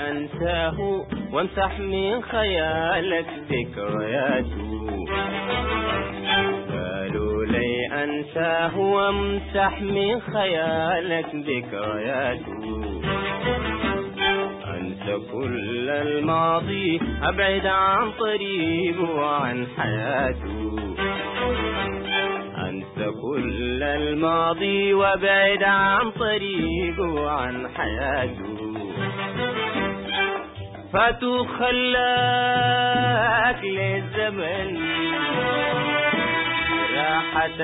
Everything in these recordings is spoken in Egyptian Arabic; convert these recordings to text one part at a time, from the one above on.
أنساه وامسح من خيالك ذكرياته قالوا لي أنساه وامسح من خيالك ذكرياته أنسى كل الماضي أبعد عن طريقه وعن حياته أنسى كل الماضي وابعد عن طريقه وعن حياته فاتوا خلاك للزمن راحة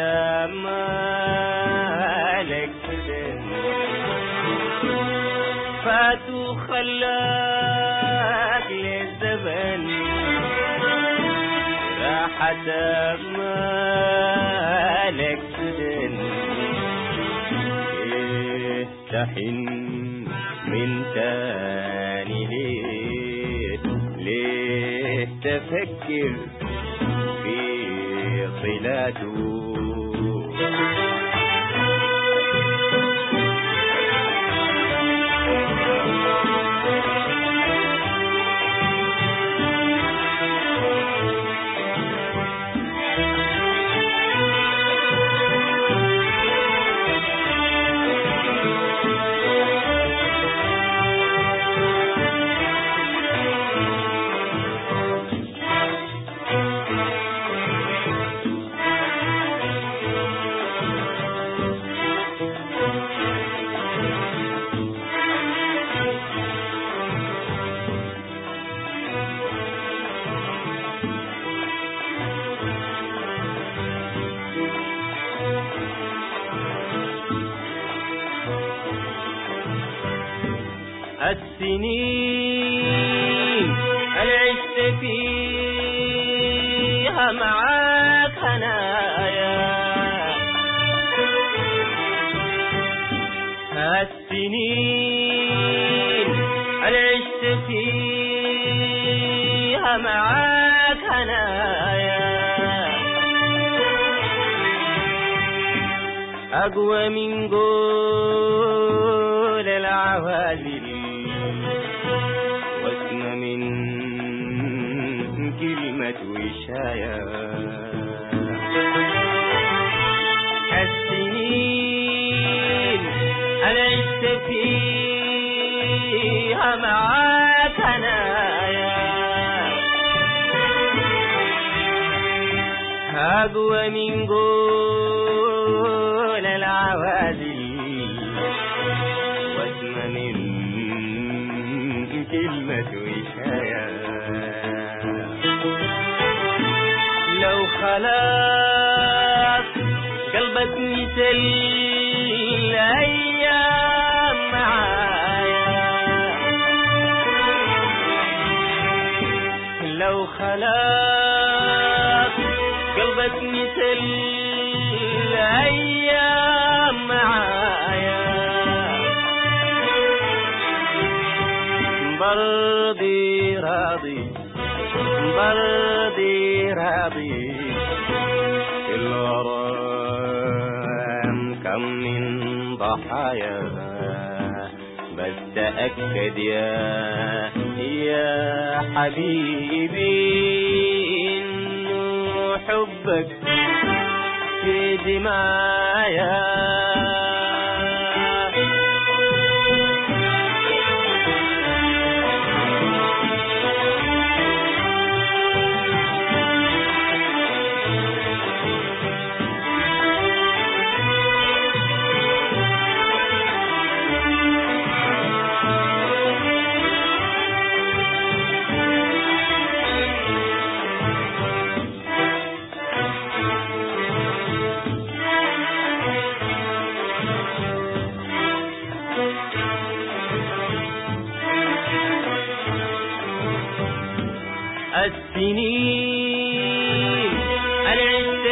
مالك سدن فاتوا خلاك للزمن راحة مالك سدن إيه تحن من تاني ليه ليه تفكر في صلاته السنين اللي عشت فيها معاك هنايا السنين اللي عشت فيها معاك هنايا أقوى من قول العوازل واسم من كلمة وشاية السنين أنا عشت فيها معاك هنايا أقوى من قول العوازل واسم من كلمة وشاية لو خلاص قلبك مثل الأيام معايا لو خلاص قلبك مثل الأيام معايا برضي راضي برضي راضي الغرام كم من ضحايا بس تأكد يا يا حبيبي إنه حبك في دمايا السنين أنا عشت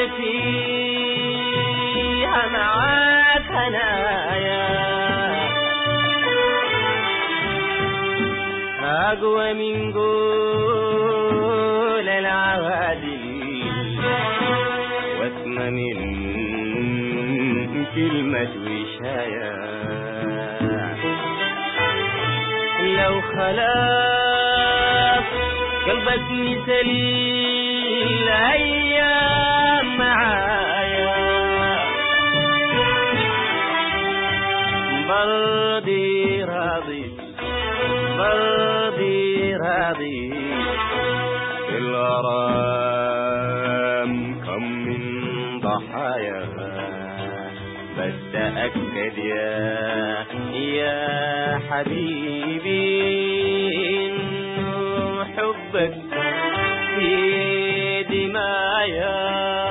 فيها معاك هنايا أقوى من قول العوادل واسم من كلمة وشاية لو خلاص خلاص قلبك مثل الأيام معايا برضي راضي برضي راضي الغرام كم من ضحايا بس تأكد يا يا حبيبي إنه حبك في دمايا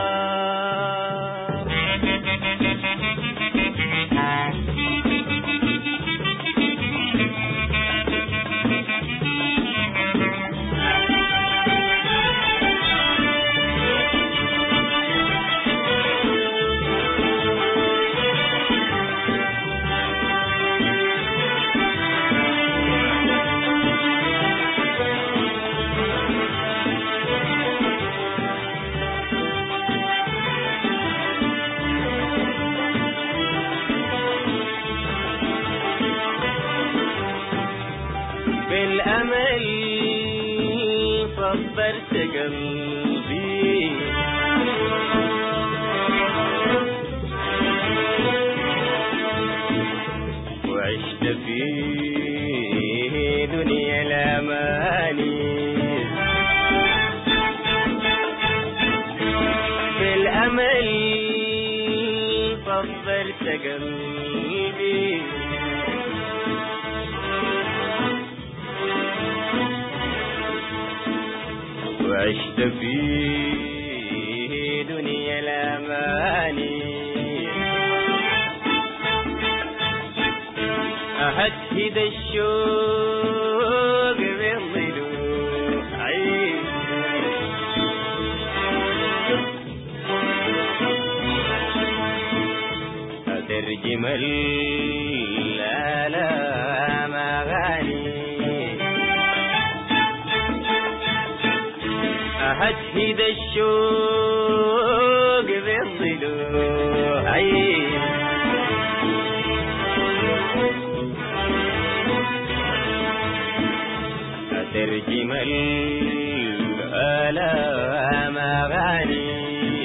بالأمل صبرت قلبي وعشت في دنيا الأماني بالأمل صبرت قلبي وعشت في دنيا الأماني أهدهد الشوق بالضلوعي أترجم الآلام أغاني أهدهد الشوق بالضلوع أترجم الآلام أغاني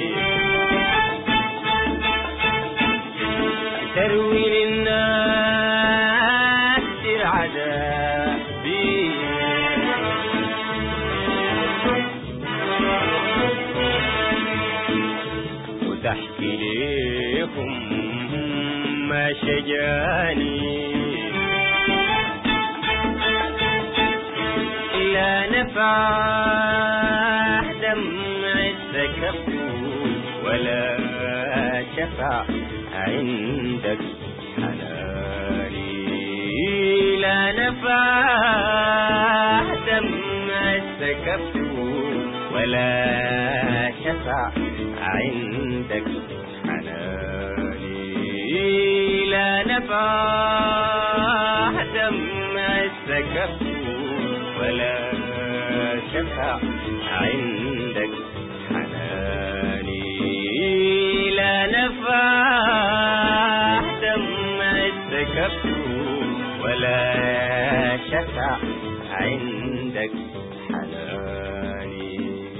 تروي للناس العذابي وتحكي ليكم ما شجاني لا نفع دمع السكب ولا شفع عندك حناني لا نفع دمع السكب ولا شفع عندك حناني لا نفع دمع السكب ولا شفع عندك حناني لا نفع دمع السكب ولا شفع عندك حناني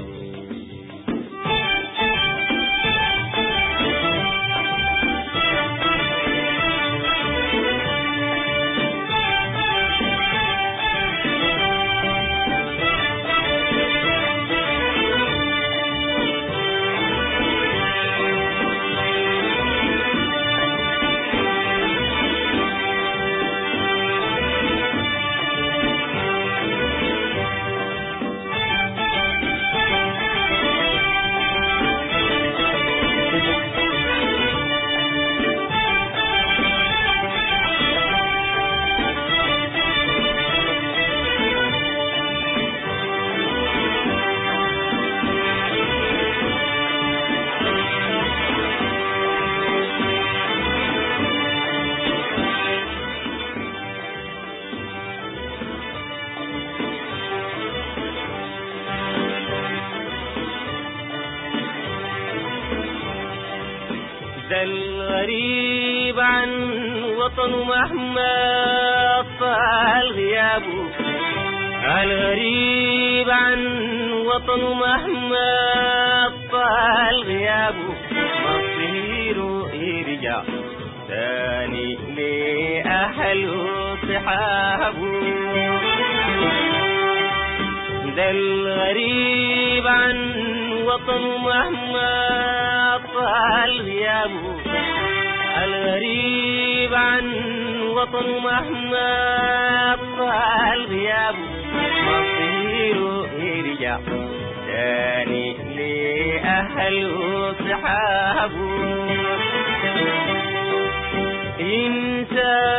ذا الغريب عن وطنه مهما طال غيابه الغريب عن وطنه مهما طال غيابه مصيره يرجع تاني لأهله صحابه ده الغريب عن وطنه مهما طال غيابه الغريب عن وطنه مهما طال غيابه مصيره يرجع تاني لأهله صحابه انت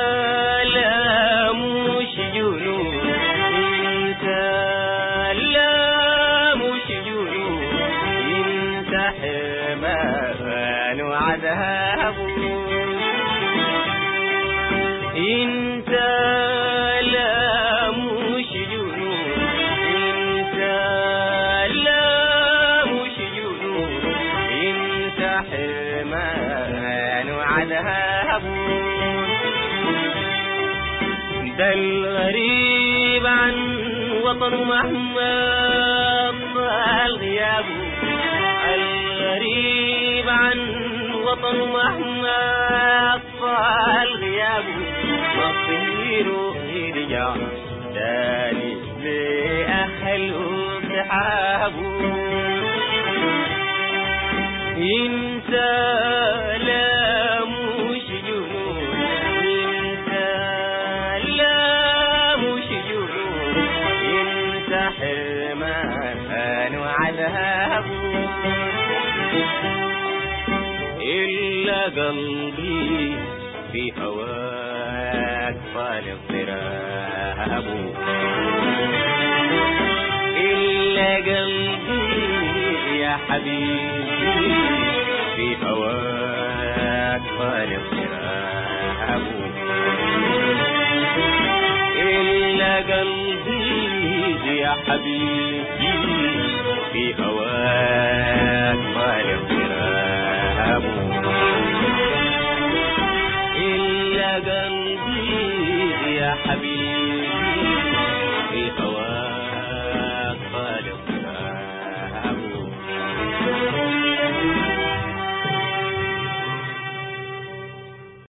لا مش جنون انت لا مش جنون انت حرمان وعذاب انت لا مش جنون انت لا مش جنون انت حرمان وعذاب ده الغريب عن وطنه مهما طال غيابه الغريب عن وطنه مهما طال غيابه مصيره يرجع تاني لأهله صحابه انت لا مش جنون انت لا مش جنون انت حرمان وعذاب إلا قلبي في هواك طال اضطراب إلا قلبي يا حبيبي في هواك طال اضطراب إلا قلبي يا حبيبي في هواك طال اضطراب إلا قلبي يا حبيبي في هواك